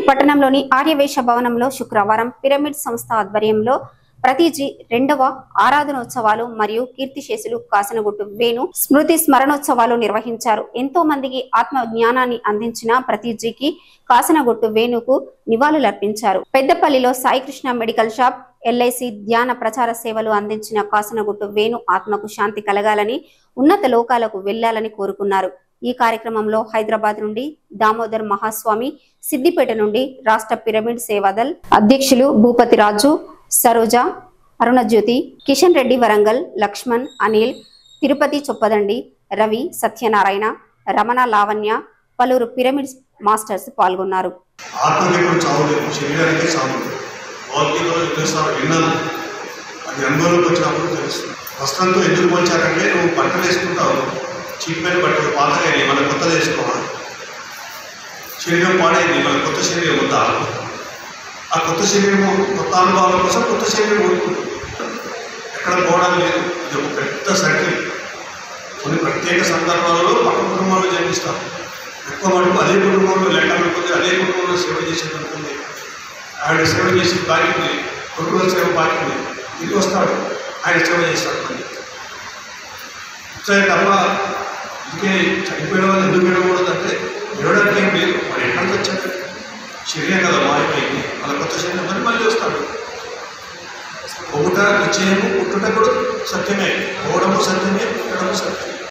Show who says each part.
Speaker 1: పట్టణంలోని ఆర్యవేశ భవనంలో శుక్రవారం పిరమిడ్ సంస్థ ఆధ్వర్యంలో ప్రతిజీ రెండవ ఆరాధనోత్సవాలు మరియు కీర్తిశేషులు కాసనగుట్టు వేణు స్మృతి స్మరణోత్సవాలు నిర్వహించారు ఎంతో మందికి ఆత్మ జ్ఞానాన్ని అందించిన ప్రతిజీకి కాసనగుట్టు వేణుకు నివాళులర్పించారు పెద్దపల్లిలో సాయికృష్ణ మెడికల్ షాప్ ఎల్ఐసి ధ్యాన ప్రచార సేవలు అందించిన కాసనగుట్టు వేణు ఆత్మకు శాంతి కలగాలని ఉన్నత లోకాలకు వెళ్లాలని కోరుకున్నారు ఈ కార్యక్రమంలో హైదరాబాద్ నుండి దామోదర్ మహాస్వామి సిద్దిపేట నుండి రాష్ట్ర పిరమిడ్ సేవాదల్ అధ్యక్షులు భూపతి రాజు సరోజ అరుణజ్యోతి కిషన్ రెడ్డి వరంగల్ లక్ష్మణ్ అనిల్ తిరుపతి చొప్పదండి రవి సత్యనారాయణ రమణ లావణ్య పలువురు పిరమిడ్ మాస్టర్స్ పాల్గొన్నారు
Speaker 2: ఆత్మకి ఎప్పుడు చావు లేదు శరీరానికి చావు లేదు భౌతికలో ఎన్నోసార్లు విన్నాను అది అనుభవంలోకి వచ్చినప్పుడు తెలుస్తుంది వస్త్రంతో ఎందుకు పోల్చారంటే నువ్వు బట్టలు వేసుకుంటావు చీపిన బట్టలు పాతగా మన కొత్తది వేసుకోవాలి శరీరం పాడైంది మన కొత్త శరీరం వద్దా ఆ కొత్త శరీరము కొత్త అనుభవాల కోసం కొత్త శరీరం కోరుకుంటుంది ఎక్కడ పోవడం లేదు ఇది ఒక పెద్ద సర్కిల్ కొన్ని ప్రత్యేక సందర్భాలలో పక్క కుటుంబంలో జన్మిస్తాం ఎక్కువ మటుకు అదే కుటుంబంలో లెక్క ఉంటుంది అదే కుటుంబంలో సేవ చేసేది ఉంటుంది ఆయన సేవ చేసి బాకీ ఉంది కొడుకుల సేవ బాకీ ఉంది ఇది వస్తాడు ఆయన సేవ చేస్తాడు మళ్ళీ సరే తప్ప ఇంకే చనిపోయిన వాళ్ళు ఎందుకు విడకూడదంటే విడడానికి ఏం లేదు మరి ఎక్కడికి వచ్చాడు శరీరం కదా మారిపోయింది వాళ్ళ కొత్త శరీరం మరి మళ్ళీ వస్తాడు ఒకట నిశ్చయము పుట్టుట కూడా సత్యమే పోవడము సత్యమే పుట్టడము సత్యమే